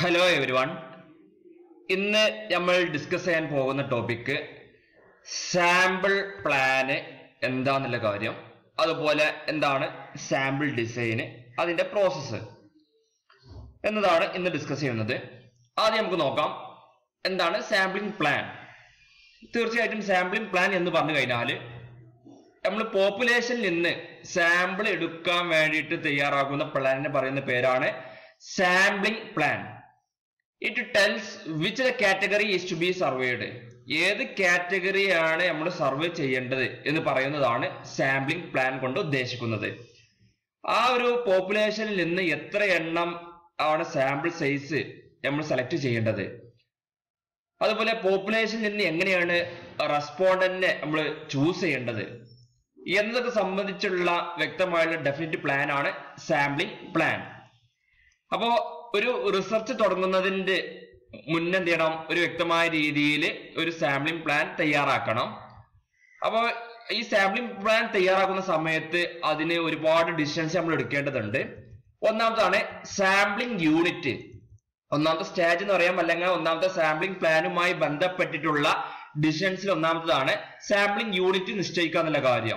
hello every one ഇന്ന് നമ്മൾ discuss ചെയ്യാൻ പോകുന്ന ടോപ്പിക്ക് സാമ്പിൾ പ്ലാന് എന്താന്നുള്ള കാര്യം അതുപോലെ എന്താണ് സാമ്പിൾ ഡിസൈന് അതിന്റെ പ്രോസസ്സ് എന്നതാണ് ഇന്ന് ഡിസ്കസ് ചെയ്യുന്നത് ആദ്യം നമുക്ക് നോക്കാം എന്താണ് സാമ്പിളിംഗ് പ്ലാൻ തീർച്ചയായിട്ടും സാമ്പിളിംഗ് പ്ലാൻ എന്ന് പറഞ്ഞു കഴിഞ്ഞാൽ നമ്മൾ പോപ്പുലേഷനിൽ നിന്ന് സാമ്പിൾ എടുക്കാൻ വേണ്ടിയിട്ട് തയ്യാറാക്കുന്ന പ്ലാനിനെ പറയുന്ന പേരാണ് sampling plan it tells which the category is to be surveyed ഏത് കാറ്റഗറിയാണ് നമ്മൾ സർവേ ചെയ്യേണ്ടത് എന്ന് പറയുന്നതാണ് സാമ്പിളിംഗ് പ്ലാൻ കൊണ്ട് ഉദ്ദേശിക്കുന്നത് ആ ഒരു പോപ്പുലേഷനിൽ നിന്ന് എത്ര എണ്ണം ആണ് സാമ്പിൾ സൈസ് നമ്മൾ സെലക്ട് ചെയ്യേണ്ടത് അതുപോലെ പോപ്പുലേഷനിൽ നിന്ന് എങ്ങനെയാണ് റെസ്പോണ്ടന്റിനെ നമ്മൾ ചൂസ് ചെയ്യേണ്ടത് എന്നതൊക്കെ സംബന്ധിച്ചുള്ള വ്യക്തമായുള്ള ഡെഫിനറ്റ് പ്ലാൻ ആണ് സാമ്പിളിംഗ് പ്ലാൻ അപ്പോ ഒരു റിസർച്ച് തുടങ്ങുന്നതിന്റെ മുന്നേ എന്ത് ചെയ്യണം ഒരു വ്യക്തമായ രീതിയിൽ ഒരു സാമ്പിളിംഗ് പ്ലാൻ തയ്യാറാക്കണം അപ്പോൾ ഈ സാമ്പിളിംഗ് പ്ലാൻ തയ്യാറാക്കുന്ന സമയത്ത് അതിന് ഒരുപാട് ഡിസിഷൻസ് നമ്മൾ എടുക്കേണ്ടതുണ്ട് ഒന്നാമതാണ് സാമ്പിളിംഗ് യൂണിറ്റ് ഒന്നാമത്തെ സ്റ്റേജ് എന്ന് പറയാം അല്ലെങ്കിൽ ഒന്നാമത്തെ സാമ്പിളിംഗ് പ്ലാനുമായി ബന്ധപ്പെട്ടിട്ടുള്ള ഡിസിഷൻസിൽ ഒന്നാമത്തതാണ് സാമ്പിളിംഗ് യൂണിറ്റ് നിശ്ചയിക്കുക എന്നുള്ള കാര്യം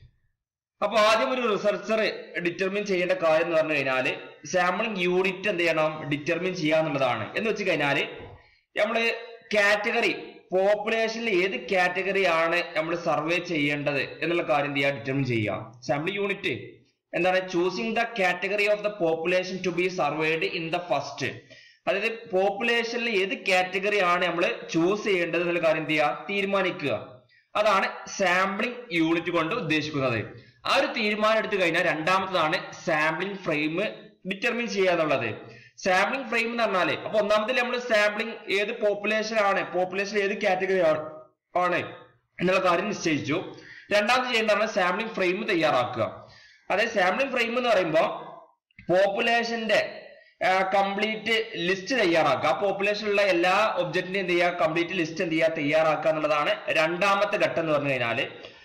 അപ്പൊ ആദ്യം ഒരു റിസർച്ചർ ഡിറ്റർമിൻ ചെയ്യേണ്ട കാര്യം എന്ന് പറഞ്ഞു കഴിഞ്ഞാല് സാമ്പിളിംഗ് യൂണിറ്റ് എന്ത് ചെയ്യണം ഡിറ്റർമിൻ ചെയ്യുക എന്നുള്ളതാണ് എന്ന് വെച്ച് കഴിഞ്ഞാല് നമ്മള് കാറ്റഗറി പോപ്പുലേഷനിൽ ഏത് കാറ്റഗറി ആണ് നമ്മൾ സർവേ ചെയ്യേണ്ടത് എന്നുള്ള കാര്യം എന്ത് ചെയ്യുക ഡിറ്റർമിൻ ചെയ്യുക സാമ്പിളിംഗ് യൂണിറ്റ് എന്താണ് choosing the category of the population to be surveyed in the first അതായത് പോപ്പുലേഷനിൽ ഏത് കാറ്റഗറി ആണ് നമ്മൾ ചൂസ് ചെയ്യേണ്ടത് എന്നുള്ള കാര്യം എന്ത് ചെയ്യുക തീരുമാനിക്കുക അതാണ് സാമ്പിളിംഗ് യൂണിറ്റ് കൊണ്ട് ഉദ്ദേശിക്കുന്നത് ആ ഒരു തീരുമാനം എടുത്തു കഴിഞ്ഞാൽ രണ്ടാമത്തതാണ് സാമ്പിളിംഗ് ഫ്രെയിം ഡിറ്റർമിൻ ചെയ്യുക എന്നുള്ളത് സാമ്പിളിംഗ് ഫ്രെയിം എന്ന് പറഞ്ഞാല് അപ്പൊ ഒന്നാമത്തിൽ നമ്മൾ സാമ്പിളിംഗ് ഏത് പോപ്പുലേഷൻ ആണ് പോപ്പുലേഷൻ ഏത് കാറ്റഗറി ആണ് എന്നുള്ള കാര്യം നിശ്ചയിച്ചു രണ്ടാമത് ചെയ്യേണ്ടതാണ് സാമ്പിളിംഗ് ഫ്രെയിം തയ്യാറാക്കുക അതായത് സാമ്പിളിംഗ് ഫ്രെയിം എന്ന് പറയുമ്പോൾ പോപ്പുലേഷന്റെ കംപ്ലീറ്റ് ലിസ്റ്റ് തയ്യാറാക്കുക ആ പോപ്പുലേഷനിലുള്ള എല്ലാ ഒബ്ജക്റ്റിനെയും എന്ത് ചെയ്യുക കംപ്ലീറ്റ് ലിസ്റ്റ് എന്ത് ചെയ്യുക തയ്യാറാക്കുക എന്നുള്ളതാണ് രണ്ടാമത്തെ ഘട്ടം എന്ന് പറഞ്ഞു കഴിഞ്ഞാല്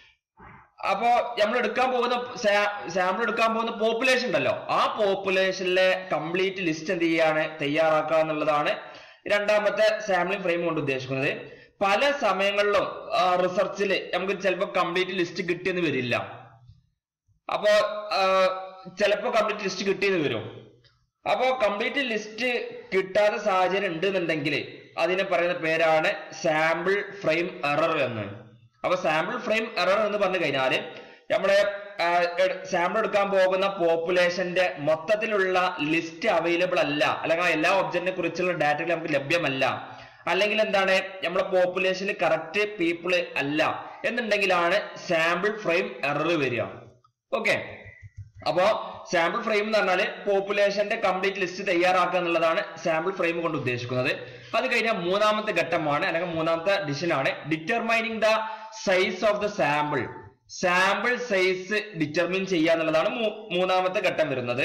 അപ്പോ നമ്മൾ എടുക്കാൻ പോകുന്ന സാമ്പിൾ എടുക്കാൻ പോകുന്ന പോപ്പുലേഷൻ ഉണ്ടല്ലോ ആ പോപ്പുലേഷനിലെ കംപ്ലീറ്റ് ലിസ്റ്റ് എന്ത് ചെയ്യാണ് തയ്യാറാക്കുക എന്നുള്ളതാണ് രണ്ടാമത്തെ സാമ്പിളിംഗ് ഫ്രെയിം കൊണ്ട് ഉദ്ദേശിക്കുന്നത് പല സമയങ്ങളിലും റിസർച്ചിൽ നമുക്ക് ചിലപ്പോൾ കംപ്ലീറ്റ് ലിസ്റ്റ് കിട്ടിയെന്ന് വരില്ല അപ്പോ ചിലപ്പോൾ കംപ്ലീറ്റ് ലിസ്റ്റ് കിട്ടിയെന്ന് വരും അപ്പോ കംപ്ലീറ്റ് ലിസ്റ്റ് കിട്ടാത്ത സാഹചര്യം ഉണ്ടെന്നുണ്ടെങ്കിൽ അതിനെ പറയുന്ന പേരാണ് സാമ്പിൾ ഫ്രെയിം എറർ എന്ന് അപ്പൊ സാമ്പിൾ ഫ്രെയിം എറർ എന്ന് പറഞ്ഞു കഴിഞ്ഞാല് നമ്മള് സാമ്പിൾ എടുക്കാൻ പോകുന്ന പോപ്പുലേഷന്റെ മൊത്തത്തിലുള്ള ലിസ്റ്റ് അവൈലബിൾ അല്ല അല്ലെങ്കിൽ എല്ലാ ഒബ്ജക്റ്റിനെ കുറിച്ചുള്ള ഡാറ്റകൾ നമുക്ക് ലഭ്യമല്ല അല്ലെങ്കിൽ എന്താണ് നമ്മളെ പോപ്പുലേഷനിൽ കറക്റ്റ് പീപ്പിൾ അല്ല എന്നുണ്ടെങ്കിലാണ് സാമ്പിൾ ഫ്രെയിം എറർ വരിക ഓക്കെ അപ്പോ സാമ്പിൾ ഫ്രെയിം എന്ന് പറഞ്ഞാൽ പോപ്പുലേഷന്റെ കംപ്ലീറ്റ് ലിസ്റ്റ് തയ്യാറാക്കുക എന്നുള്ളതാണ് സാമ്പിൾ ഫ്രെയിം കൊണ്ട് ഉദ്ദേശിക്കുന്നത് അത് കഴിഞ്ഞാൽ മൂന്നാമത്തെ ഘട്ടമാണ് അല്ലെങ്കിൽ മൂന്നാമത്തെ ഡിസിഷൻ ആണ് determining the size of the sample sample size determine ചെയ്യുക എന്നുള്ളതാണ് മൂന്നാമത്തെ ഘട്ടം വരുന്നത്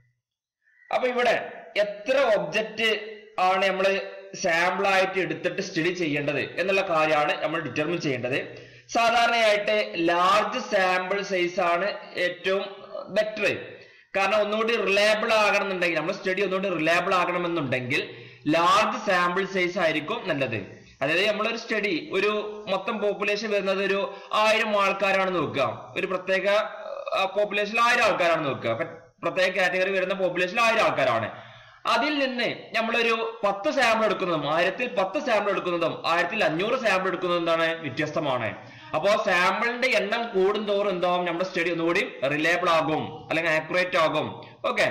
അപ്പൊ ഇവിടെ എത്ര ഒബ്ജക്റ്റ് ആണ് നമ്മൾ സാമ്പിൾ ആയിട്ട് എടുത്തിട്ട് സ്റ്റഡി ചെയ്യേണ്ടത് എന്നുള്ള കാര്യമാണ് നമ്മൾ ഡിറ്റർമിൻ ചെയ്യേണ്ടത് സാധാരണയായിട്ട് ലാർജ് സാമ്പിൾ സൈസ് ആണ് ഏറ്റവും ബെറ്റർ കാരണം ഒന്നുകൂടി റിലയബിൾ ആകണമെന്നുണ്ടെങ്കിൽ നമ്മൾ സ്റ്റഡി ഒന്നുകൂടി റിലയബിൾ ആകണമെന്നുണ്ടെങ്കിൽ ലാർജ് സാമ്പിൾ സൈസ് ആയിരിക്കും നല്ലത് അതായത് നമ്മളൊരു സ്റ്റഡി ഒരു മൊത്തം പോപ്പുലേഷൻ വരുന്നത് ഒരു ആയിരം ആൾക്കാരാണ് നോക്കുക ഒരു പ്രത്യേക പോപ്പുലേഷനിൽ ആയിരം ആൾക്കാരാണ് നോക്കുക പ്രത്യേക കാറ്റഗറി വരുന്ന പോപ്പുലേഷനിൽ ആയിരം ആൾക്കാരാണ് അതിൽ നിന്ന് നമ്മളൊരു പത്ത് സാമ്പിൾ എടുക്കുന്നതും ആയിരത്തിൽ പത്ത് സാമ്പിൾ എടുക്കുന്നതും ആയിരത്തിൽ അഞ്ഞൂറ് സാമ്പിൾ എടുക്കുന്നതും എന്താണ് വ്യത്യസ്തമാണ് അപ്പോ സാമ്പിളിന്റെ എണ്ണം കൂടുന്തോറും എന്താവും നമ്മുടെ സ്റ്റഡി ഒന്നുകൂടി റിലയബിൾ ആകും അല്ലെങ്കിൽ ആക്യുറേറ്റ് ആകും ഓക്കെ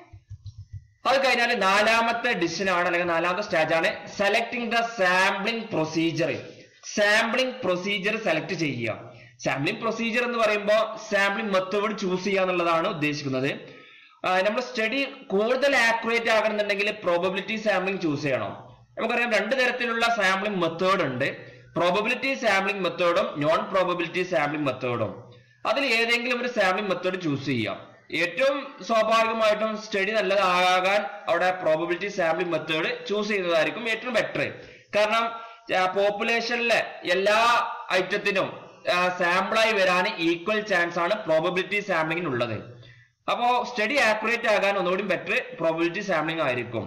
അത് കഴിഞ്ഞാൽ നാലാമത്തെ ഡിസിഷൻ ആണ് അല്ലെങ്കിൽ നാലാമത്തെ സ്റ്റേജ് ആണ് selecting the sampling procedure sampling procedure select ചെയ്യുക സാമ്പിളിംഗ് പ്രൊസീജിയർ എന്ന് പറയുമ്പോൾ സാമ്പിളിംഗ് മെത്തേഡ് ചൂസ് ചെയ്യുക എന്നുള്ളതാണ് ഉദ്ദേശിക്കുന്നത് നമ്മൾ സ്റ്റഡി കൂടുതൽ ആക്യുറേറ്റ് ആകണമെന്നുണ്ടെങ്കിൽ പ്രോബബിലിറ്റി സാമ്പിളിംഗ് ചൂസ് ചെയ്യണം നമുക്കറിയാം രണ്ട് തരത്തിലുള്ള സാമ്പിളിംഗ് മെത്തേഡ് ഉണ്ട് പ്രോബബിലിറ്റി സാമ്പിളിംഗ് മെത്തേഡും നോൺ പ്രോബബിലിറ്റി സാമ്പിളിംഗ് മെത്തേഡും അതിൽ ഏതെങ്കിലും ഒരു സാമ്പിളിംഗ് മെത്തേഡ് ചൂസ് ചെയ്യാം ഏറ്റവും സ്വാഭാവികമായിട്ടും സ്റ്റഡി നല്ലതാകാൻ അവിടെ പ്രോബബിലിറ്റി സാമ്പിളിംഗ് മെത്തേഡ് ചൂസ് ചെയ്യുന്നതായിരിക്കും ഏറ്റവും ബെറ്റർ കാരണം പോപ്പുലേഷനിലെ എല്ലാ ഐറ്റത്തിനും സാമ്പിളായി വരാൻ ഈക്വൽ ചാൻസ് ആണ് പ്രോബബിലിറ്റി സാമ്പിളിംഗിനുള്ളത് അപ്പോ സ്റ്റഡി ആക്യുറേറ്റ് ആകാൻ ഒന്നുകൂടി ബെറ്റർ പ്രോബിലിറ്റി സാമ്പിളിംഗ് ആയിരിക്കും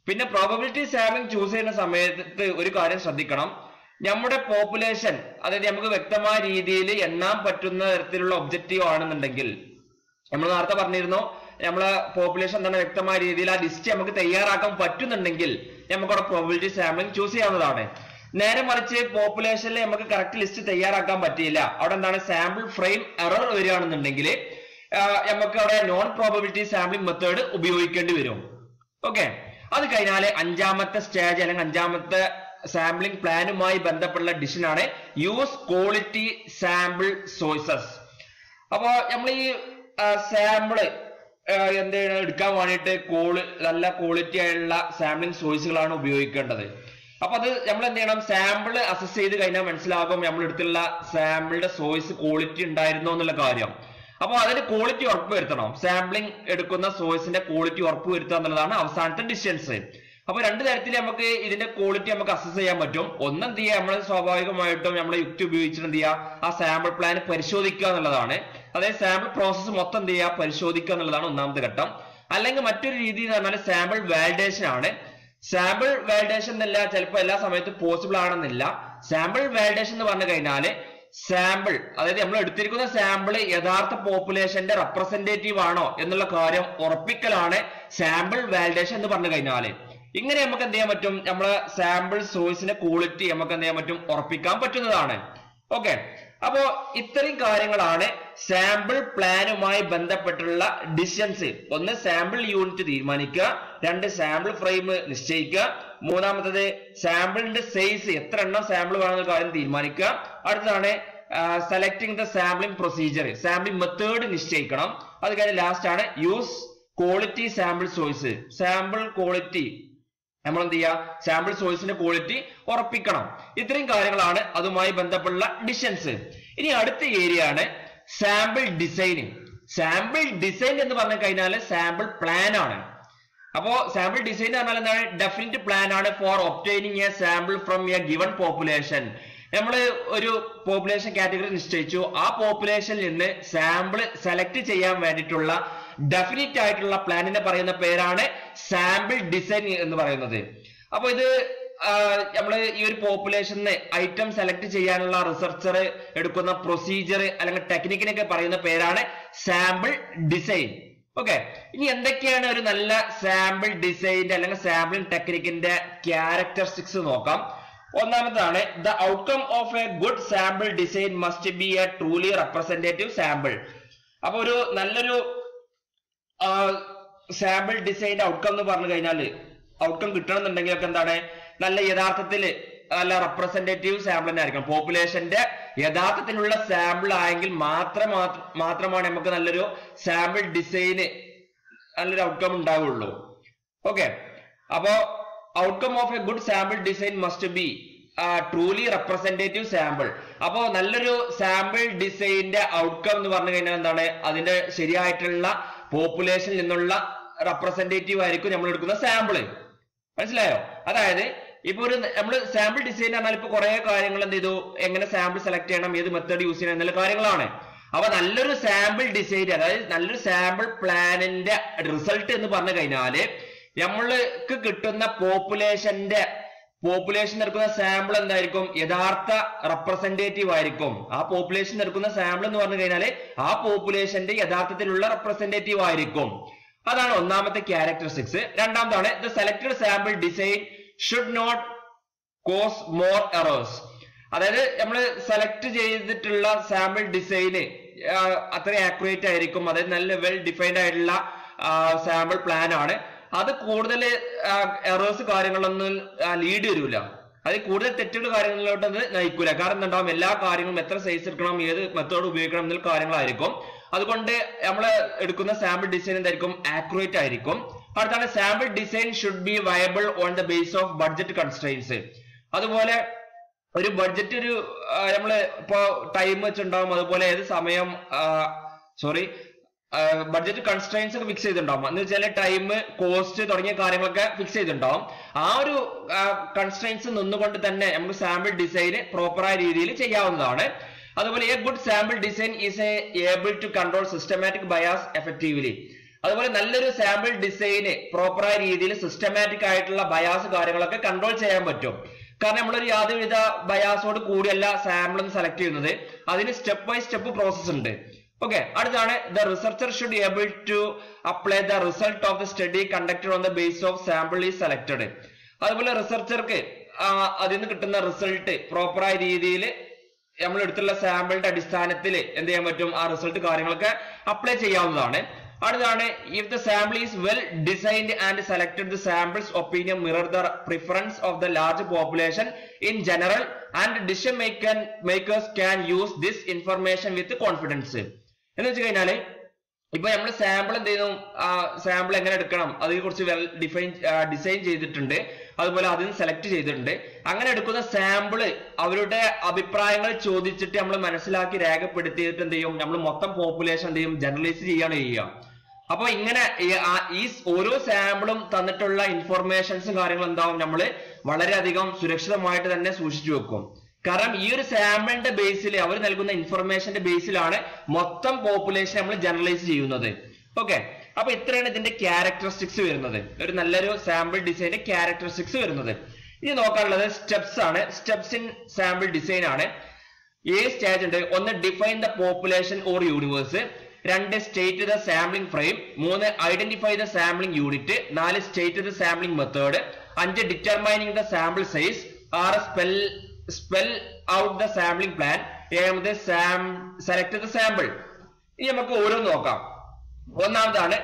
പിന്നെ പ്രോബബിലിറ്റി സാമ്പിളിംഗ് ചൂസ് ചെയ്യുന്ന സമയത്ത് ഒരു കാര്യം ശ്രദ്ധിക്കണം നമ്മുടെ പോപ്പുലേഷൻ അതായത് നമുക്ക് വ്യക്തമായ രീതിയിൽ എണ്ണാൻ പറ്റുന്ന തരത്തിലുള്ള ഒബ്ജക്റ്റീവ് ആണെന്നുണ്ടെങ്കിൽ നമ്മൾ നേരത്തെ പറഞ്ഞിരുന്നു നമ്മളെ പോപ്പുലേഷൻ തന്നെ വ്യക്തമായ രീതിയിൽ ആ ലിസ്റ്റ് നമുക്ക് തയ്യാറാക്കാൻ പറ്റുന്നുണ്ടെങ്കിൽ നമുക്ക് അവിടെ പ്രോബിലിറ്റി സാമ്പിളിംഗ് ചൂസ് ചെയ്യാവുന്നതാണ് നേരെ മറിച്ച് പോപ്പുലേഷനിൽ നമുക്ക് കറക്റ്റ് ലിസ്റ്റ് തയ്യാറാക്കാൻ പറ്റിയില്ല അവിടെ എന്താണ് സാമ്പിൾ ഫ്രെയിം എറർ വരികയാണെന്നുണ്ടെങ്കിൽ നമുക്ക് അവിടെ നോൺ പ്രോബബിലിറ്റി സാമ്പിളിംഗ് മെത്തേഡ് ഉപയോഗിക്കേണ്ടി വരും ഓക്കെ അത് കഴിഞ്ഞാല് അഞ്ചാമത്തെ സ്റ്റേജ് അല്ലെങ്കിൽ അഞ്ചാമത്തെ സാമ്പിളിംഗ് പ്ലാനുമായി ബന്ധപ്പെട്ടുള്ള ഡിസിഷനാണ് യൂസ് ക്വാളിറ്റി സാമ്പിൾ സോഴ്സസ് അപ്പോ നമ്മൾ ഈ സാമ്പിള് എന്താണ് എടുക്കാൻ വേണ്ടിയിട്ട് കോള് നല്ല ക്വാളിറ്റി ആയിട്ടുള്ള സാമ്പിളിംഗ് സോഴ്സുകളാണ് ഉപയോഗിക്കേണ്ടത് അപ്പൊ അത് നമ്മൾ എന്ത് ചെയ്യണം സാമ്പിൾ അസസ് ചെയ്ത് കഴിഞ്ഞാൽ മനസ്സിലാകും നമ്മൾ എടുത്തുള്ള സാമ്പിളിന്റെ സോഴ്സ് ക്വാളിറ്റി ഉണ്ടായിരുന്നോ എന്നുള്ള കാര്യം അപ്പൊ അതിന് ക്വാളിറ്റി ഉറപ്പ് വരുത്തണം സാമ്പിളിംഗ് എടുക്കുന്ന സോഴ്സിന്റെ ക്വാളിറ്റി ഉറപ്പ് വരുത്തുക എന്നുള്ളതാണ് അവസാനത്തെ ഡിസ്റ്റൻസ് അപ്പൊ രണ്ട് തരത്തിൽ നമുക്ക് ഇതിന്റെ ക്വാളിറ്റി നമുക്ക് അസസ് ചെയ്യാൻ പറ്റും ഒന്ന് എന്ത് ചെയ്യുക നമ്മൾ സ്വാഭാവികമായിട്ടും നമ്മൾ യുക്തി ഉപയോഗിച്ചിട്ട് എന്ത് ചെയ്യുക ആ സാമ്പിൾ പ്ലാൻ പരിശോധിക്കുക എന്നുള്ളതാണ് അതായത് സാമ്പിൾ പ്രോസസ്സ് മൊത്തം എന്ത് ചെയ്യുക പരിശോധിക്കുക എന്നുള്ളതാണ് ഒന്നാമത്തെ ഘട്ടം അല്ലെങ്കിൽ മറ്റൊരു രീതി എന്ന് പറഞ്ഞാൽ സാമ്പിൾ വാലിഡേഷൻ ആണ് സാമ്പിൾ വാലിഡേഷൻ എന്നല്ല ചിലപ്പോൾ എല്ലാ സമയത്തും പോസിബിൾ ആണെന്നില്ല സാമ്പിൾ വാലിഡേഷൻ എന്ന് പറഞ്ഞു കഴിഞ്ഞാല് സാമ്പിൾ അതായത് നമ്മൾ എടുത്തിരിക്കുന്ന സാമ്പിൾ യഥാർത്ഥ പോപ്പുലേഷന്റെ റെപ്രസെന്റേറ്റീവ് ആണോ എന്നുള്ള കാര്യം ഉറപ്പിക്കലാണ് സാമ്പിൾ വാലിഡേഷൻ എന്ന് പറഞ്ഞു കഴിഞ്ഞാല് ഇങ്ങനെ നമുക്ക് എന്ത് ചെയ്യാൻ പറ്റും നമ്മളെ സാമ്പിൾ സോഴ്സിന്റെ ക്വാളിറ്റി നമുക്ക് എന്ത് ചെയ്യാൻ പറ്റും ഉറപ്പിക്കാൻ പറ്റുന്നതാണ് ഓക്കെ അപ്പോ ഇത്രയും കാര്യങ്ങളാണ് സാമ്പിൾ പ്ലാനുമായി ബന്ധപ്പെട്ടുള്ള ഡിസിഷൻസ് ഒന്ന് സാമ്പിൾ യൂണിറ്റ് തീരുമാനിക്കുക രണ്ട് സാമ്പിൾ ഫ്രെയിം നിശ്ചയിക്കുക മൂന്നാമത്തത് സാമ്പിളിന്റെ സൈസ് എത്ര എണ്ണം സാമ്പിൾ വേണമെന്ന കാര്യം തീരുമാനിക്കുക അടുത്തതാണ് selecting the sampling procedure sampling method നിശ്ചയിക്കണം അത് കഴിഞ്ഞ് ലാസ്റ്റ് ആണ് use quality sample source sample quality നമ്മൾ എന്ത് ചെയ്യുക സാമ്പിൾ സോഴ്സിന്റെ ക്വാളിറ്റി ഉറപ്പിക്കണം ഇത്രയും കാര്യങ്ങളാണ് അതുമായി ബന്ധപ്പെട്ടുള്ള ഡിഷൻസ് ഇനി അടുത്ത ഏരിയ ആണ് സാമ്പിൾ ഡിസൈനിങ് സാമ്പിൾ ഡിസൈൻ എന്ന് പറഞ്ഞു കഴിഞ്ഞാൽ സാമ്പിൾ പ്ലാൻ ആണ് അപ്പോ സാമ്പിൾ ഡിസൈൻ എന്ന് പറഞ്ഞാൽ എന്താണ് ഡെഫിനറ്റ് പ്ലാൻ ആണ് for obtaining a sample from a given population നമ്മൾ ഒരു പോപ്പുലേഷൻ കാറ്റഗറി നിശ്ചയിച്ചു ആ പോപ്പുലേഷനിൽ നിന്ന് സാമ്പിൾ സെലക്ട് ചെയ്യാൻ വേണ്ടിയിട്ടുള്ള ഡെഫിനിറ്റ് ആയിട്ടുള്ള പ്ലാനിനെ പറയുന്ന പേരാണ് സാമ്പിൾ ഡിസൈൻ എന്ന് പറയുന്നത് അപ്പൊ ഇത് നമ്മൾ ഈ ഒരു പോപ്പുലേഷന് ഐറ്റം സെലക്ട് ചെയ്യാനുള്ള റിസർച്ചർ എടുക്കുന്ന പ്രൊസീജിയർ അല്ലെങ്കിൽ ടെക്നിക്കിനൊക്കെ പറയുന്ന പേരാണ് സാമ്പിൾ ഡിസൈൻ ഓക്കെ ഇനി എന്തൊക്കെയാണ് ഒരു നല്ല സാമ്പിൾ ഡിസൈൻ്റെ അല്ലെങ്കിൽ സാമ്പിളിംഗ് ടെക്നിക്കിന്റെ ക്യാരക്ടറിസ്റ്റിക്സ് നോക്കാം ഒന്നാമതാണ് the outcome of a good sample design must be a truly representative sample അപ്പൊ ഒരു നല്ലൊരു സാമ്പിൾ ഡിസൈൻ്റെ ഔട്ട്കം എന്ന് പറഞ്ഞു കഴിഞ്ഞാൽ ഔട്ട്കം കിട്ടണമെന്നുണ്ടെങ്കിൽ ഒക്കെ എന്താണ് നല്ല യഥാർത്ഥത്തിൽ നല്ല റെപ്രസെന്റേറ്റീവ് സാമ്പിൾ തന്നെ ആയിരിക്കണം പോപ്പുലേഷന്റെ യഥാർത്ഥത്തിലുള്ള സാമ്പിൾ ആയെങ്കിൽ മാത്രം മാത്രമാണ് നമുക്ക് നല്ലൊരു സാമ്പിൾ ഡിസൈന് നല്ലൊരു ഔട്ട്കം ഉണ്ടാവുള്ളൂ ഓക്കെ അപ്പോ outcome of a good sample design must be truly representative sample അപ്പോ നല്ലൊരു സാമ്പിൾ ഡിസൈനിന്റെ ഔട്ട്കം എന്ന് പറഞ്ഞു കഴിഞ്ഞാൽ എന്താണ് അതിന്റെ ശരിയായിട്ടുള്ള പോപ്പുലേഷനിൽ നിന്നുള്ള റെപ്രസെന്റേറ്റീവ് ആയിരിക്കും നമ്മൾ എടുക്കുന്ന സാമ്പിള് മനസ്സിലായോ അതായത് ഇപ്പൊ ഒരു നമ്മൾ സാമ്പിൾ ഡിസൈൻ പറഞ്ഞാൽ ഇപ്പൊ കുറെ കാര്യങ്ങൾ എന്ത് ചെയ്തു എങ്ങനെ സാമ്പിൾ സെലക്ട് ചെയ്യണം ഏത് മെത്തേഡ് യൂസ് ചെയ്യണം എന്നുള്ള കാര്യങ്ങളാണ് അപ്പൊ നല്ലൊരു സാമ്പിൾ ഡിസൈൻ അതായത് നല്ലൊരു സാമ്പിൾ പ്ലാനിന്റെ റിസൾട്ട് എന്ന് പറഞ്ഞു കഴിഞ്ഞാല് നമ്മൾക്ക് കിട്ടുന്ന പോപ്പുലേഷന്റെ പോപ്പുലേഷൻ എടുക്കുന്ന സാമ്പിൾ എന്തായിരിക്കും യഥാർത്ഥ റെപ്രസെന്റേറ്റീവ് ആയിരിക്കും ആ പോപ്പുലേഷൻ എടുക്കുന്ന സാമ്പിൾ എന്ന് പറഞ്ഞു കഴിഞ്ഞാൽ ആ പോപ്പുലേഷന്റെ യഥാർത്ഥത്തിലുള്ള റെപ്രസെന്റേറ്റീവ് ആയിരിക്കും അതാണ് ഒന്നാമത്തെ ക്യാരക്ടറിസ്റ്റിക്സ് രണ്ടാമതാണ് the selected sample design should not cause more errors അതായത് നമ്മൾ സെലക്ട് ചെയ്തിട്ടുള്ള സാമ്പിൾ ഡിസൈന് അത്ര ആക്യുറേറ്റ് ആയിരിക്കും അതായത് നല്ല വെൽ ഡിഫൈൻഡ് ആയിട്ടുള്ള സാമ്പിൾ പ്ലാൻ ആണ് അത് കൂടുതൽ എറേഴ്സ് കാര്യങ്ങളൊന്നും ലീഡ് വരില്ല അത് കൂടുതൽ തെറ്റുകൾ കാര്യങ്ങളിലോട്ട് അത് നയിക്കൂല കാരണം എന്തുണ്ടാവും എല്ലാ കാര്യങ്ങളും എത്ര സൈസ് എടുക്കണം ഏത് മെത്തേഡ് ഉപയോഗിക്കണം എന്നുള്ള കാര്യങ്ങളായിരിക്കും അതുകൊണ്ട് നമ്മൾ എടുക്കുന്ന സാമ്പിൾ ഡിസൈൻ എന്തായിരിക്കും ആക്യുറേറ്റ് ആയിരിക്കും അടുത്താണ് sample design should be viable on the base of budget constraints അതുപോലെ ഒരു ബഡ്ജറ്റ് ഒരു നമ്മൾ ഇപ്പോ ടൈം വെച്ചുണ്ടാവും അതുപോലെ ഏത് സമയം സോറി ബഡ്ജറ്റ് കൺസ്ട്രെയിൻസ് ഒക്കെ ഫിക്സ് ചെയ്തിട്ടുണ്ടാവും എന്ന് വെച്ചാൽ ടൈം കോസ്റ്റ് തുടങ്ങിയ കാര്യങ്ങളൊക്കെ ഫിക്സ് ചെയ്തിട്ടുണ്ടാവും ആ ഒരു കൺസ്ട്രെയിൻസ് നിന്നുകൊണ്ട് തന്നെ നമുക്ക് സാമ്പിൾ ഡിസൈൻ പ്രോപ്പറായ രീതിയിൽ ചെയ്യാവുന്നതാണ് അതുപോലെ a good sample design is a able to control systematic bias effectively അതുപോലെ നല്ലൊരു സാമ്പിൾ ഡിസൈന് പ്രോപ്പറായ രീതിയിൽ സിസ്റ്റമാറ്റിക് ആയിട്ടുള്ള ബയാസ് കാര്യങ്ങളൊക്കെ കൺട്രോൾ ചെയ്യാൻ പറ്റും കാരണം നമ്മളൊരു യാതൊരുവിധ ബയാസോട് കൂടിയല്ല സാമ്പിൾ സെലക്ട് ചെയ്യുന്നത് അതിന് സ്റ്റെപ്പ് ബൈ സ്റ്റെപ്പ് പ്രോസസ് ഉണ്ട് ഓക്കെ അടുത്താണ് the researcher should able to apply the result of the study conducted on the base of sample is selected അതുപോലെ റിസർച്ചർക്ക് അതിൽ നിന്ന് കിട്ടുന്ന റിസൾട്ട് പ്രോപ്പറായ രീതിയിൽ നമ്മൾ എടുത്തുള്ള സാമ്പിളിന്റെ അടിസ്ഥാനത്തിൽ എന്ത് ചെയ്യാൻ പറ്റും ആ റിസൾട്ട് കാര്യങ്ങളൊക്കെ അപ്ലൈ ചെയ്യാവുന്നതാണ് അടുത്താണ് if the sample is well designed and selected the samples opinion mirror the preference of the large population in general and decision making makers can use this information with confidence എന്ന് വെച്ച് കഴിഞ്ഞാല് ഇപ്പൊ നമ്മൾ sample എന്ത് ചെയ്യുന്നു ആ sample എങ്ങനെ എടുക്കണം അതിനെ കുറിച്ച് വെൽ ഡിഫൈൻ ഡിസൈൻ ചെയ്തിട്ടുണ്ട് അതുപോലെ അതിന് സെലക്ട് ചെയ്തിട്ടുണ്ട് അങ്ങനെ എടുക്കുന്ന സാമ്പിള് അവരുടെ അഭിപ്രായങ്ങൾ ചോദിച്ചിട്ട് നമ്മൾ മനസ്സിലാക്കി രേഖപ്പെടുത്തിയിട്ട് എന്ത് ചെയ്യും നമ്മൾ മൊത്തം പോപ്പുലേഷൻ എന്ത് ചെയ്യും ജനറലൈസ് ചെയ്യാണ് ചെയ്യുക അപ്പൊ ഇങ്ങനെ ഈ- ആ- ഈ സ് ഓരോ സാമ്പിളും തന്നിട്ടുള്ള ഇൻഫർമേഷൻസും കാര്യങ്ങളും എന്താവും നമ്മൾ വളരെയധികം സുരക്ഷിതമായിട്ട് തന്നെ സൂക്ഷിച്ചു വെക്കും കാരണം ഈ ഒരു സാമ്പിളിന്റെ ബേസിൽ അവർ നൽകുന്ന ഇൻഫർമേഷന്റെ ബേസിലാണ് മൊത്തം പോപ്പുലേഷൻ നമ്മൾ ജനറലൈസ് ചെയ്യുന്നത് ഓക്കെ അപ്പൊ ഇത്രയാണ് ഇതിന്റെ ക്യാരക്ടറിസ്റ്റിക്സ് വരുന്നത് ഒരു നല്ലൊരു സാമ്പിൾ ഡിസൈന്റെ ക്യാരക്ടറിസ്റ്റിക്സ് വരുന്നത് ഇനി നോക്കാനുള്ളത് സ്റ്റെപ്സ് ആണ് സ്റ്റെപ്സ് ഇൻ സാമ്പിൾ ഡിസൈൻ ആണ് ഏഴ് സ്റ്റേജ് ഉണ്ട് ഒന്ന് define the population or universe രണ്ട് സ്റ്റേറ്റ് ദ സാമ്പിളിംഗ് ഫ്രെയിം മൂന്ന് ഐഡന്റിഫൈ ദ സാമ്പിളിംഗ് യൂണിറ്റ് നാല് സ്റ്റേറ്റ് ദ സാമ്പിളിംഗ് മെത്തേഡ് അഞ്ച് ഡിറ്റർമൈനിങ് ദ സാമ്പിൾ സൈസ് ആറ് spell spell out the sampling plan ഏഴാമത് സാം സെലക്ട് ദ സാമ്പിൾ ഇനി നമുക്ക് ഓരോന്ന് നോക്കാം ഒന്നാമതാണ്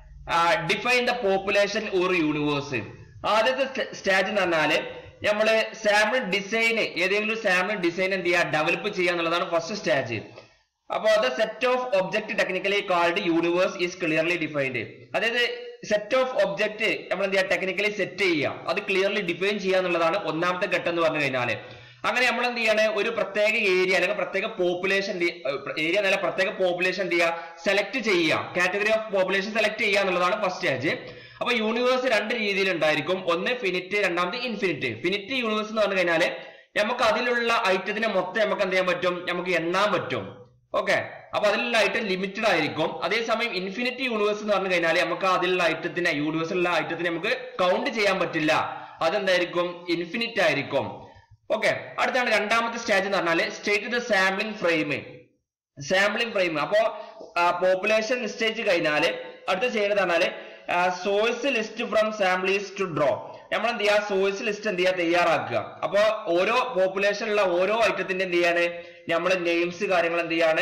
define the population or universe ആദ്യത്തെ സ്റ്റേജ് എന്ന് പറഞ്ഞാല് നമ്മള് സാമ്പിൾ ഡിസൈൻ ഏതെങ്കിലും സാമ്പിൾ ഡിസൈൻ എന്ത് ചെയ്യുക ഡെവലപ്പ് ചെയ്യുക എന്നുള്ളതാണ് ഫസ്റ്റ് സ്റ്റേജ് അപ്പോ the set of object technically called universe is clearly defined അതായത് സെറ്റ് ഓഫ് ഒബ്ജക്ട് നമ്മൾ എന്ത് ചെയ്യുക ടെക്നിക്കലി സെറ്റ് ചെയ്യുക അത് ക്ലിയർലി ഡിഫൈൻ ചെയ്യുക എന്നുള്ളതാണ് ഒന്നാമത്തെ ഘട്ടം എന്ന് പറഞ്ഞു കഴിഞ്ഞാല് അങ്ങനെ നമ്മൾ എന്ത് ചെയ്യാണ് ഒരു പ്രത്യേക ഏരിയ അല്ലെങ്കിൽ പ്രത്യേക പോപ്പുലേഷൻ ഏരിയ എന്നല്ല പ്രത്യേക പോപ്പുലേഷൻ എന്ത് ചെയ്യുക സെലക്ട് ചെയ്യുക കാറ്റഗറി ഓഫ് പോപ്പുലേഷൻ സെലക്ട് ചെയ്യുക എന്നുള്ളതാണ് ഫസ്റ്റ് സ്റ്റേജ് അപ്പൊ യൂണിവേഴ്സ് രണ്ട് രീതിയിൽ ഉണ്ടായിരിക്കും ഒന്ന് ഫിനിറ്റ് രണ്ടാമത് ഇൻഫിനിറ്റ് ഫിനിറ്റ് യൂണിവേഴ്സ് എന്ന് പറഞ്ഞു കഴിഞ്ഞാല് നമുക്ക് അതിലുള്ള ഐറ്റത്തിനെ മൊത്തം നമുക്ക് എന്ത് ചെയ്യാൻ പറ്റും നമുക്ക് എണ്ണാൻ പറ്റും ഓക്കെ അപ്പൊ അതിലുള്ള ഐറ്റം ലിമിറ്റഡ് ആയിരിക്കും അതേസമയം ഇൻഫിനിറ്റി യൂണിവേഴ്സ് എന്ന് പറഞ്ഞു കഴിഞ്ഞാൽ നമുക്ക് അതിലുള്ള ഐറ്റത്തിനെ യൂണിവേഴ്സിലുള്ള ഐറ്റത്തിനെ നമുക്ക് കൗണ്ട് ചെയ്യാൻ പറ്റില്ല അതെന്തായിരിക്കും ഇൻഫിനിറ്റ് ആയിരിക്കും ഓക്കെ അടുത്താണ് രണ്ടാമത്തെ സ്റ്റേജ് എന്ന് പറഞ്ഞാല് state the sampling frame sampling frame അപ്പോ പോപ്പുലേഷൻ നിശ്ചയിച്ച് കഴിഞ്ഞാല് അടുത്ത ചെയ്യേണ്ടത് പറഞ്ഞാല് source list from samples to draw നമ്മൾ എന്ത് ചെയ്യുക സോഴ്സ് ലിസ്റ്റ് എന്ത് ചെയ്യുക തയ്യാറാക്കുക അപ്പൊ ഓരോ പോപ്പുലേഷനിലുള്ള ഓരോ ഐറ്റത്തിന്റെ എന്ത് ചെയ്യാണ് നമ്മൾ നെയിംസ് കാര്യങ്ങൾ എന്ത് ചെയ്യാണ്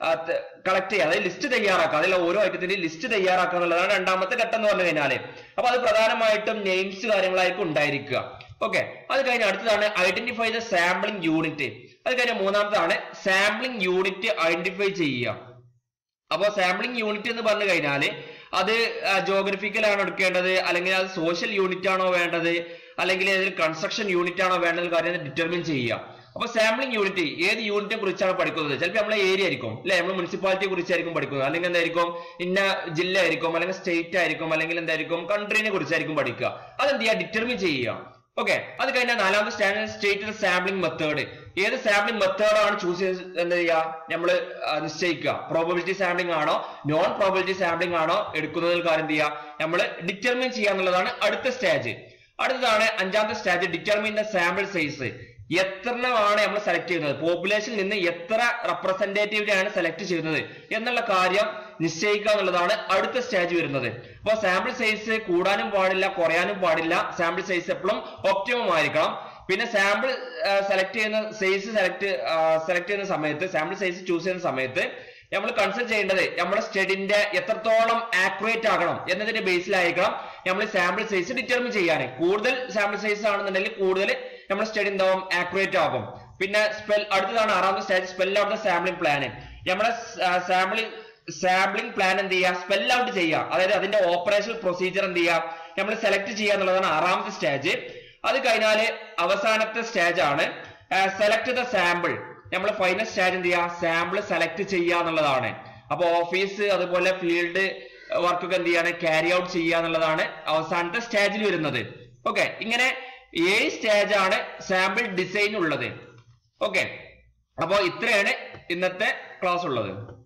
കളക്ട് ചെയ്യുക അതായത് ലിസ്റ്റ് തയ്യാറാക്കുക അതിൽ ഓരോ ഐറ്റത്തിന്റെ ലിസ്റ്റ് തയ്യാറാക്കുക എന്നുള്ളതാണ് രണ്ടാമത്തെ ഘട്ടം എന്ന് പറഞ്ഞു കഴിഞ്ഞാല് അപ്പൊ അത് പ്രധാനമായിട്ടും നെയിംസ് കാര്യങ്ങളായിരിക്കും ഉണ്ടായിരിക്കുക ഓക്കെ അത് കഴിഞ്ഞ് അടുത്തതാണ് ഐഡന്റിഫൈ ദ സാമ്പിളിംഗ് യൂണിറ്റ് അത് കഴിഞ്ഞ മൂന്നാമതാണ് സാമ്പിളിംഗ് യൂണിറ്റ് ഐഡന്റിഫൈ ചെയ്യുക അപ്പോ സാമ്പിളിംഗ് യൂണിറ്റ് എന്ന് പറഞ്ഞു കഴിഞ്ഞാല് അത് ജോഗ്രഫിക്കൽ ആണോ എടുക്കേണ്ടത് അല്ലെങ്കിൽ അത് സോഷ്യൽ യൂണിറ്റ് ആണോ വേണ്ടത് അല്ലെങ്കിൽ ഏതൊരു കൺസ്ട്രക്ഷൻ യൂണിറ്റ് ആണോ വേണ്ടത് കാര്യം ഡിറ്റർമിൻ ചെയ്യുക അപ്പൊ സാമ്പിളിംഗ് യൂണിറ്റ് ഏത് യൂണിറ്റിനെ കുറിച്ചാണ് പഠിക്കുന്നത് ചിലപ്പോൾ നമ്മളെ ഏരിയ ആയിരിക്കും അല്ലെ നമ്മൾ മുനിസിപ്പാലിറ്റിയെ കുറിച്ചായിരിക്കും പഠിക്കുന്നത് അല്ലെങ്കിൽ എന്തായിരിക്കും ഇന്ന ജില്ല ആയിരിക്കും അല്ലെങ്കിൽ സ്റ്റേറ്റ് ആയിരിക്കും അല്ലെങ്കിൽ എന്തായിരിക്കും കൺട്രീനെ കുറിച്ചായിരിക്കും പഠിക്കുക അതെന്ത് ചെയ്യുക ഡിറ്റർമിൻ ചെയ്യുക ഓക്കെ അത് കഴിഞ്ഞാൽ നാലാമത്തെ സ്റ്റാൻഡേർഡ് സ്റ്റേറ്റ് സാമ്പിളിംഗ് മെത്തേഡ് ഏത് സാമ്പിളിംഗ് മെത്തേഡാണ് ചൂസ് ചെയ്ത് എന്താ ചെയ്യുക നമ്മൾ നിശ്ചയിക്കുക പ്രോബബിലിറ്റി സാമ്പിളിംഗ് ആണോ നോൺ പ്രോബബിലിറ്റി സാമ്പിളിംഗ് ആണോ എടുക്കുന്നതിൽ കാര്യം എന്ത് ചെയ്യുക നമ്മൾ ഡിറ്റർമിൻ ചെയ്യുക എന്നുള്ളതാണ് അടുത്ത സ്റ്റേജ് അടുത്തതാണ് അഞ്ചാമത്തെ stage determine the sample size എത്രണ്ണമാണ് നമ്മൾ സെലക്ട് ചെയ്യുന്നത് പോപ്പുലേഷനിൽ നിന്ന് എത്ര റെപ്രസെന്റേറ്റീവിനെ ആണ് സെലക്ട് ചെയ്യുന്നത് എന്നുള്ള കാര്യം നിശ്ചയിക്കുക എന്നുള്ളതാണ് അടുത്ത സ്റ്റേജ് വരുന്നത് അപ്പോൾ സാമ്പിൾ സൈസ് കൂടാനും പാടില്ല കുറയാനും പാടില്ല സാമ്പിൾ സൈസ് എപ്പോഴും ഒപ്റ്റിമം ആയിരിക്കണം പിന്നെ സാമ്പിൾ സെലക്ട് ചെയ്യുന്ന സൈസ് സെലക്ട് സെലക്ട് ചെയ്യുന്ന സമയത്ത് സാമ്പിൾ സൈസ് ചൂസ് ചെയ്യുന്ന സമയത്ത് നമ്മൾ കൺസിഡർ ചെയ്യേണ്ടത് നമ്മുടെ സ്റ്റഡിന്റെ എത്രത്തോളം ആക്യുറേറ്റ് ആകണം എന്നതിന്റെ ബേസിലായിരിക്കണം നമ്മൾ സാമ്പിൾ സൈസ് ഡിറ്റർമിൻ ചെയ്യാൻ കൂടുതൽ സാമ്പിൾ സൈസ് ആണെന്നുണ്ടെങ്കിൽ കൂടുതൽ നമ്മുടെ സ്റ്റഡി എന്താവും ആക്യുറേറ്റ് ആകും പിന്നെ സ്പെൽ അടുത്തതാണ് ആറാമത്തെ stage spell out the sampling plan നമ്മുടെ സാമ്പിളിംഗ് സാമ്പിളിംഗ് പ്ലാൻ എന്ത് ചെയ്യുക സ്പെൽ ഔട്ട് ചെയ്യുക അതായത് അതിന്റെ ഓപ്പറേഷൻ പ്രൊസീജിയർ എന്ത് ചെയ്യുക നമ്മൾ സെലക്ട് ചെയ്യുക എന്നുള്ളതാണ് ആറാമത്തെ സ്റ്റേജ് അത് കഴിഞ്ഞാല് അവസാനത്തെ സ്റ്റേജ് ആണ് സെലക്ട് ദ സാമ്പിൾ നമ്മൾ ഫൈനൽ സ്റ്റേജ് എന്ത് ചെയ്യുക സാമ്പിൾ സെലക്ട് ചെയ്യുക എന്നുള്ളതാണ് അപ്പൊ ഓഫീസ് അതുപോലെ ഫീൽഡ് വർക്കൊക്കെ എന്ത് ചെയ്യാണ് ക്യാരി ഔട്ട് ചെയ്യുക എന്നുള്ളതാണ് അവസാനത്തെ സ്റ്റേജിൽ വരുന്നത് ഓക്കെ ഇങ്ങനെ ഏഴ് സ്റ്റേജ് ആണ് സാമ്പിൾ ഡിസൈൻ ഉള്ളത് ഓക്കെ അപ്പോ ഇത്രയാണ് ഇന്നത്തെ ക്ലാസ് ഉള്ളത്